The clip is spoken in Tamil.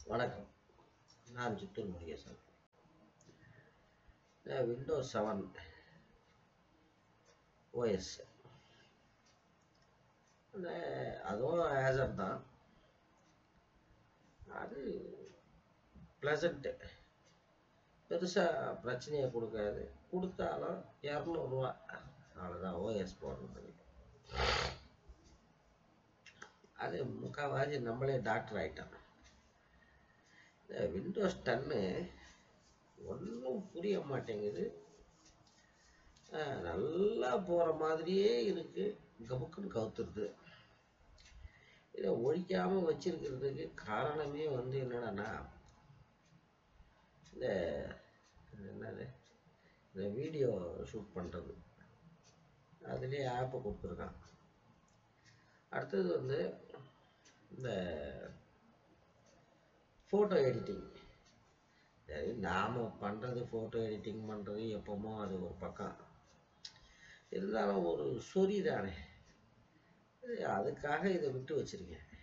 வணக்கம் நான் Chittoor Murugesan Windows seven OS அதுவும் ஆசர் தான் அது ப்ளசண்ட்டு பெருசாக பிரச்சனையை கொடுக்காது கொடுத்தாலும் இரநூறுவா அவ்வளோதான் ஓஎஸ் போடுறது அது முக்கால்வாசி நம்மளே டாக்டர் ஆகிட்டோம் இந்த விண்டோஸ் டென்னு ஒன்றும் புரிய மாட்டேங்குது நல்லா போகிற மாதிரியே இருக்குது கபுக்குன்னு கவுத்துருது இதை ஒழிக்காமல் வச்சிருக்கிறதுக்கு காரணமே வந்து என்னடான்னா இந்த என்னது இந்த வீடியோ ஷூட் பண்ணுறது அதுலேயே ஆப்பை கொடுத்துருக்கான் அடுத்தது வந்து இந்த ஃபோட்டோ எடிட்டிங் சரி நாம் பண்ணுறது ஃபோட்டோ எடிட்டிங் பண்ணுறது எப்போமோ அது ஒரு பக்கம் இருந்தாலும் ஒரு சொறி தானே அதுக்காக இதை விட்டு வச்சுருக்கேன்